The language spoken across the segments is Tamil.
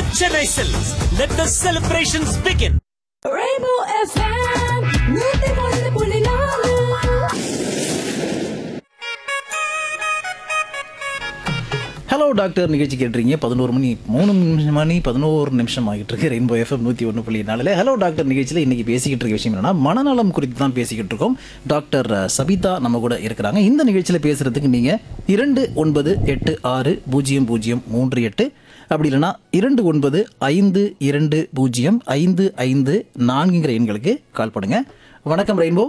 Chennai Silks. Let the celebrations begin. Rainbow FM, நூத்தி ஒன்று புள்ளி நாலு ஹலோ டாக்டர் நிகழ்ச்சி கேட்டுறீங்க பதினோரு மணி மூணு நிமிஷம் மணி பதினோரு நிமிஷம் ஆகிட்டு இருக்கு ரெயின்போ எஃப்எம் நூற்றி ஒன்று புள்ளி நாலில் ஹலோ டாக்டர் நிகழ்ச்சியில் இன்னைக்கு பேசிக்கிட்டு இருக்க விஷயம் என்னன்னா மனநலம் குறித்து தான் பேசிக்கிட்டு இருக்கோம் டாக்டர் அஹ், சபிதா நம்ம கூட இருக்கிறாங்க இந்த நிகழ்ச்சியில் பேசுறதுக்கு நீங்கள் இரண்டு ஒன்பது எட்டு ஆறு பூஜ்ஜியம் பூஜ்ஜியம் மூன்று எட்டு அப்படி இல்லைன்னா இரண்டு ஒன்பது ஐந்து இரண்டு பூஜ்ஜியம் ஐந்து ஐந்து நான்குங்கிற எண்களுக்கு கால் பண்ணுங்க வணக்கம் ரெயின்போ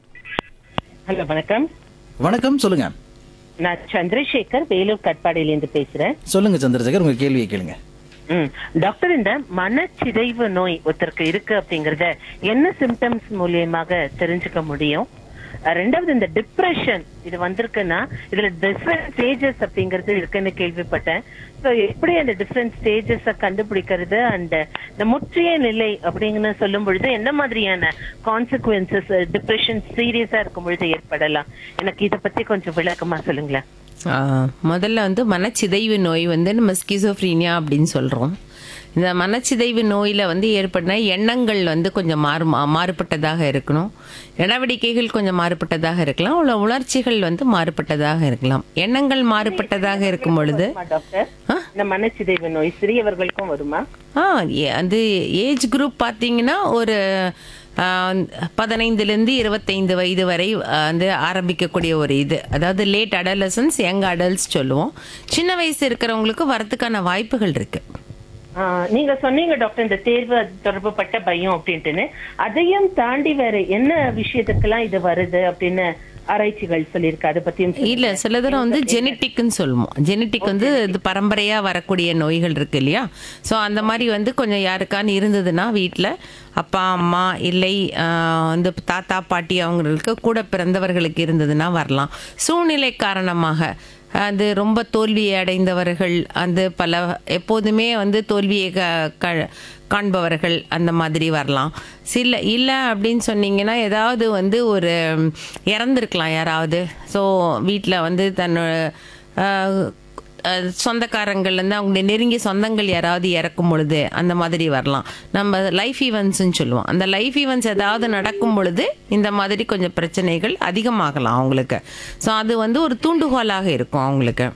ஹலோ வணக்கம் வணக்கம் சொல்லுங்க நான் சந்திரசேகர் வேலூர் கட்பாடியிலேருந்து பேசுறேன் சொல்லுங்க சந்திரசேகர் உங்க கேள்வியை கேளுங்க ம். டாக்டர் இந்த மனச்சிதைவு நோய் ஒருத்தருக்கு இருக்கு அப்படிங்கறத என்ன சிம்டம்ஸ் மூலியமாக தெரிஞ்சுக்க முடியும் அஹ், ரெண்டாவது இந்த டிப்ரெஷன் இது வந்திருக்குன்னா இதுல டிஃப்ரெண்ட் ஸ்டேஜஸ் அப்படிங்கறது இருக்குன்னு கேள்விப்பட்டேன் ஸோ எப்படி அந்த டிஃப்ரெண்ட் ஸ்டேஜஸ கண்டுபிடிக்கிறது அண்ட் இந்த முற்றிய நிலை அப்படிங்கன்னு சொல்லும் பொழுது என்ன மாதிரியான கான்சிக்வன்சஸ் டிப்ரெஷன் சீரியஸா இருக்கும் பொழுது ஏற்படலாம் எனக்கு இத பத்தி கொஞ்சம் விளக்கமா சொல்லுங்களேன் ஆ, முதல்ல வந்து மனச்சிதைவு நோய் வந்து நம்ம ஸ்கிசோஃப்ரீனியா அப்படின்னு சொல்கிறோம் இந்த மனச்சிதைவு நோயில் வந்து ஏற்பட்ட எண்ணங்கள் வந்து கொஞ்சம் மாறு மா- மாறுபட்டதாக இருக்கணும் நடவடிக்கைகள் கொஞ்சம் மாறுபட்டதாக இருக்கலாம் உள்ள உணர்ச்சிகள் வந்து மாறுபட்டதாக இருக்கலாம் எண்ணங்கள் மாறுபட்டதாக இருக்கும் பொழுது வருமா டாக்டர் இந்த மனச்சிதைவு நோய் சிறியவர்களுக்கும் வருமா ஆ ஏ- அது ஏஜ் குரூப் பார்த்தீங்கன்னா ஒரு ஆ, பதினைந்துலேருந்து இருபத்தைந்து வயது வரை ஆ, வந்து ஆரம்பிக்கக்கூடிய ஒரு இது அதாவது லேட் அடலசன்ஸ் யங் அடல்ட்ஸ் சொல்லுவோம் சின்ன வயசு இருக்கிறவங்களுக்கு வரத்துக்கான வாய்ப்புகள் இருக்கு ஆஹ் நீங்க சொன்னீங்க டாக்டர் இந்த தேர்வு அது தொடர்புப்பட்ட பயம் அப்படின்ட்டுன்னு அதையும் தாண்டி வேற என்ன விஷயத்துக்கெல்லாம் இது வருது அப்படின்னு ஆராய்ச்சிகள் சொல்லியிருக்கு அதை பத்தியும் சொல்லுங்க. இல்ல சில தூரம் வந்து ஜெனட்டிக்னு சொல்லுவோம் ஜெனட்டிக் வந்து இது பரம்பரையா வரக்கூடிய நோய்கள் இருக்கு இல்லையா ஸோ அந்த மாதிரி வந்து கொஞ்சம் யாருக்கான்னு இருந்ததுன்னா வீட்டில் அப்பா அம்மா இல்லை ஆஹ், வந்து தாத்தா பாட்டி அவங்களுக்கு கூட பிறந்தவர்களுக்கு இருந்ததுன்னா வரலாம் சூழ்நிலை காரணமாக அது ரொம்ப தோல்வியை அடைந்தவர்கள் அந்த பல எப்போதுமே வந்து தோல்வியை க- க- காண்பவர்கள் அந்த மாதிரி வரலாம் சில இல்லை அப்படின்னு சொன்னீங்கன்னா ஏதாவது வந்து ஒரு ம், இறந்திருக்கலாம் யாராவது ஸோ வீட்டில் வந்து தன்னோட ஆஹ், அஹ், சொந்தக்காரங்கள்லேருந்து அவங்க நெருங்கிய சொந்தங்கள் யாராவது இறக்கும் பொழுது அந்த மாதிரி வரலாம் நம்ம லைஃப் ஈவெண்ட்ஸ்னு சொல்லுவோம் அந்த லைஃப் ஈவெண்ட்ஸ் ஏதாவது நடக்கும் பொழுது இந்த மாதிரி கொஞ்சம் பிரச்சனைகள் அதிகமாகலாம் அவங்களுக்கு ஸோ அது வந்து ஒரு தூண்டுகோலாக இருக்கும் அவங்களுக்கு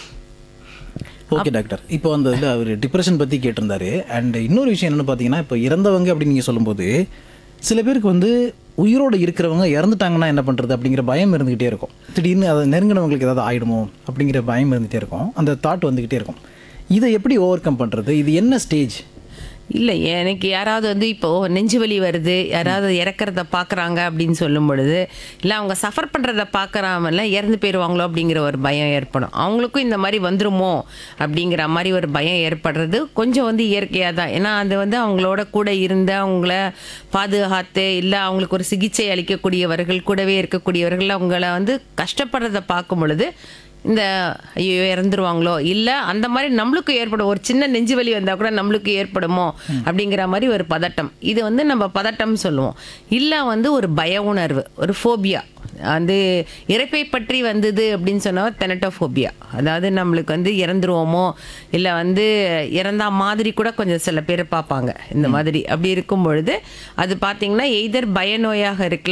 ஓகே டாக்டர் இப்போ அந்த இதில் அவர் டிப்ரெஷன் பற்றி கேட்டிருந்தாரு அண்ட் இன்னொரு விஷயம் என்னென்னு பார்த்தீங்கன்னா இப்போ இறந்தவங்க அப்படின்னு நீங்கள் சொல்லும்போது சில பேருக்கு வந்து உயிரோடு இருக்கிறவங்க இறந்துட்டாங்கன்னா என்ன பண்ணுறது அப்படிங்கிற பயம் இருந்துக்கிட்டே இருக்கும் திடீர்னு அதை நெருங்கினவங்களுக்கு ஏதாவது ஆயிடுமோ அப்படிங்கிற பயம் இருந்துகிட்டே இருக்கும் அந்த தாட் வந்துக்கிட்டே இருக்கும் இதை எப்படி ஓவர் கம் பண்ணுறது இது என்ன ஸ்டேஜ் இல்லை எனக்கு யாராவது வந்து இப்போ நெஞ்சு வலி வருது யாராவது இறக்கறத பார்க்குறாங்க அப்படின்னு சொல்லும் பொழுது இல்லை அவங்க சஃபர் பண்ணுறத பார்க்குறாமல இறந்து போயிடுவாங்களோ அப்படிங்கிற ஒரு பயம் ஏற்படும் அவங்களுக்கும் இந்த மாதிரி வந்துருமோ அப்படிங்கிற மாதிரி ஒரு பயம் ஏற்படுறது கொஞ்சம் வந்து இயற்கையாக தான் ஏன்னா அது வந்து அவங்களோட கூட இருந்து அவங்கள பாதுகாத்து இல்லை அவங்களுக்கு ஒரு சிகிச்சை அளிக்கக்கூடியவர்கள் கூடவே இருக்கக்கூடியவர்கள் அவங்கள வந்து கஷ்டப்படுறத பார்க்கும் பொழுது இந்த ஐயோ இறந்துருவாங்களோ இல்லை அந்த மாதிரி நம்மளுக்கு ஏற்படும் ஒரு சின்ன நெஞ்சு வலி வந்தால் கூட நம்மளுக்கு ஏற்படுமோ அப்படிங்கிற மாதிரி ஒரு பதட்டம் இது வந்து நம்ம பதட்டம் சொல்லுவோம் இல்லை வந்து ஒரு பய உணர்வு ஒரு ஃபோபியா அது இறப்பை பற்றி வந்தது அப்படின்னு சொன்னா தெனட்டோஃபோபியா அதாவது நம்மளுக்கு வந்து இறந்துருவோமோ இல்லை வந்து இறந்தா மாதிரி கூட கொஞ்சம் சில பேர் பார்ப்பாங்க இந்த மாதிரி அப்படி இருக்கும் பொழுது அது பார்த்தீங்கன்னா எய்தர் பயநோயாக இருக்கலாம்